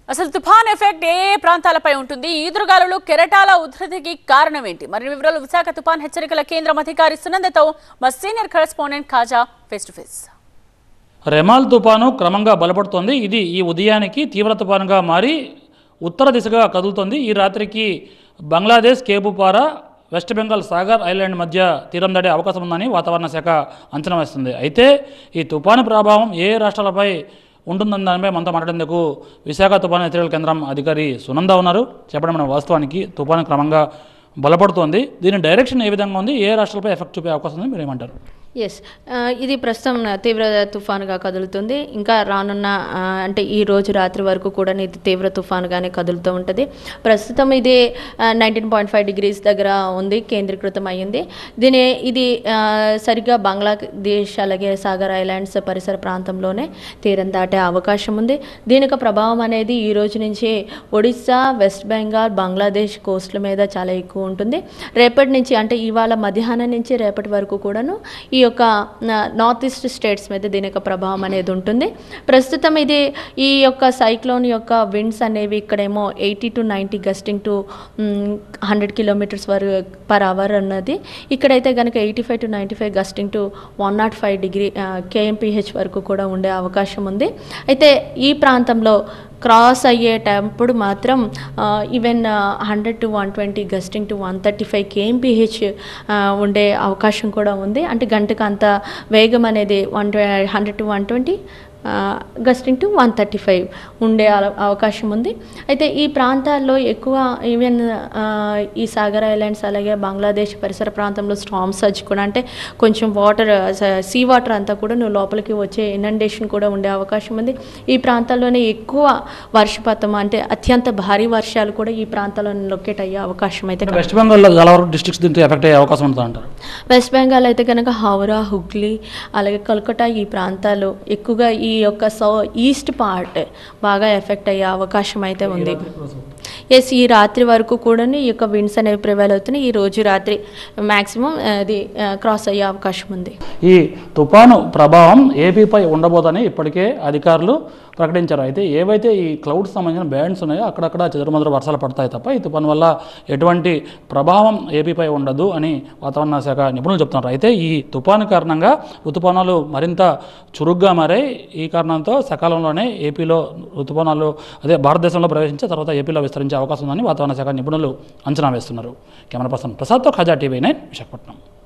అసలు తుఫాన్ ఎఫెక్ట్ ఏ ఏ ప్రాంతాలపై ఉంటుంది ఈదురుగాలులు కెరటాల ఉధృతికి కారణం ఏంటి మరిన్ని వివరాలు విశాఖ తుఫాన్ హెచ్చరికల కేంద్రం అధికారి సునందతో మా senior correspondent Khaja face to face Remal తుపాను క్రమంగా బలపడుతోంది ఇది ఈ ఉదయానికి తీవ్ర తుపానుగా మారి ఉత్తర దిశగా కదులుతోంది ఈ రాత్రికి బంగ్లాదేశ్ కేపుపారా వెస్ట్ బెంగాల్ సాగర్ ఐలాండ్ మధ్య తీరం దాటే అవకాశం ఉందని వాతావరణ శాఖ అంచనా వేస్తుంది అయితే ఈ తుపాను ప్రభావం ఏ ఏ రాష్ట్రాలపై ఉంటుందన్న దానిపై మనతో మాట్లాడేందుకు విశాఖ తుపాను హెచ్చరికల కేంద్రం అధికారి సునంద ఉన్నారు చెప్పడం మన వాస్తవానికి తుపాను క్రమంగా బలపడుతోంది దీని డైరెక్షన్ ఏ విధంగా ఉంది ఏ రాష్ట్రాలపై ఎఫెక్ట్ చూపే అవకాశం ఉంది మీరు ఏమంటారు ఎస్ ఇది ప్రస్తుతం తీవ్ర తుఫానుగా కదులుతుంది ఇంకా రానున్న ఆ, అంటే ఈ రోజు రాత్రి వరకు కూడా ఇది తీవ్ర తుఫానుగానే కదులుతూ ఉంటుంది ప్రస్తుతం ఇది నైన్టీన్ పాయింట్ ఫైవ్ డిగ్రీస్ దగ్గర ఉంది కేంద్రీకృతం అయ్యింది దీని ఇది ఆ, సరిగ్గా బంగ్లాదేశ్ అలాగే సాగర్ ఐలాండ్స్ పరిసర ప్రాంతంలోనే తీరం దాటే అవకాశం ఉంది దీని యొక్క ప్రభావం అనేది ఈ రోజు నుంచి ఒడిస్సా వెస్ట్ బెంగాల్ బంగ్లాదేశ్ కోస్ట్ల మీద చాలా ఎక్కువ ఉంటుంది రేపటి నుంచి అంటే ఇవాళ మధ్యాహ్నం నుంచి రేపటి వరకు కూడాను ఈ యొక్క నార్త్ ఈస్ట్ స్టేట్స్ మీద దీని యొక్క ప్రభావం అనేది ఉంటుంది ప్రస్తుతం ఇది ఈ యొక్క సైక్లోన్ యొక్క విండ్స్ అనేవి ఇక్కడేమో eighty to ninety gusting to hundred kilometres వరకు పర్ అవర్ ఉన్నది ఇక్కడైతే కనుక eighty five to ninety five gusting to one naught five degree KMPH వరకు కూడా ఉండే అవకాశం ఉంది అయితే ఈ ప్రాంతంలో క్రాస్ అయ్యేటప్పుడు మాత్రం even hundred to one twenty gusting to one thirty five KMPH ఉండే అవకాశం కూడా ఉంది అంటే గంటకు అంత వేగం అనేది one hundred to one twenty gusting to one thirty five ఉండే అల- అవకాశం ఉంది అయితే ఈ ప్రాంతాల్లో ఎక్కువ ఈవెన్ ఈ సాగర్ ఐలాండ్స్ అలాగే బంగ్లాదేశ్ పరిసర ప్రాంతంలో స్టామ్ సర్జ్ కూడా అంటే కొంచెం వాటర్ సీ వాటర్ అంతా కూడా నువ్వు లోపలికి వచ్చే ఇనండేషన్ కూడా ఉండే అవకాశం ఉంది ఈ ప్రాంతాల్లోనే ఎక్కువ వర్షపాతం అంటే అత్యంత భారీ వర్షాలు కూడా ఈ ప్రాంతాల్లో లొకేట్ అయ్యే అవకాశం అయితే వెస్ట్ బెంగాల్లో చాలా వరకు డిస్ట్రిక్ట్స్ దీంతో ఎఫెక్ట్ అయ్యే అవకాశం ఉంటుంది అంటారు వెస్ట్ బెంగాల్ అయితే కనుక హౌరా హుగ్లీ అలాగే కల్కటా ఈ ప్రాంతాలు ఎక్కువగా ఈ యొక్క సౌ ఈస్ట్ పార్ట్ బాగా ఎఫెక్ట్ అయ్యే అవకాశం అయితే ఉంది ఎస్ ఈ రాత్రి వరకు కూడా ఈ యొక్క విండ్స్ అనేవి ప్రివైల్ అవుతున్నాయి ఈ రోజు రాత్రి మ్యాక్సిమం అది క్రాస్ అయ్యే అవకాశం ఉంది ఈ తుపాను ప్రభావం ఏపీపై ఉండబోదని ఇప్పటికే అధికారులు ప్రకటించారు అయితే ఏవైతే ఈ క్లౌడ్స్ సంబంధించిన బ్యాండ్స్ ఉన్నాయో అక్కడక్కడ చెదురుమదురు వర్షాలు పడతాయి తప్ప ఈ తుపాను వల్ల ఎటువంటి ప్రభావం ఏపీపై ఉండదు అని వాతావరణ శాఖ నిపుణులు చెప్తున్నారు అయితే ఈ తుపాను కారణంగా ఋతుపవనాలు మరింత చురుగ్గా మారాయి ఈ కారణంతో సకాలంలోనే ఏపీలో ఋతుపవనాలు అదే భారతదేశంలో ప్రవేశించి తర్వాత ఏపీలో విస్తరించే అవకాశం ఉందని వాతావరణ శాఖ నిపుణులు అంచనా వేస్తున్నారు కెమెరా పర్సన్ ప్రసాద్తో ఖజా టీవీ నైన్ విశాఖపట్నం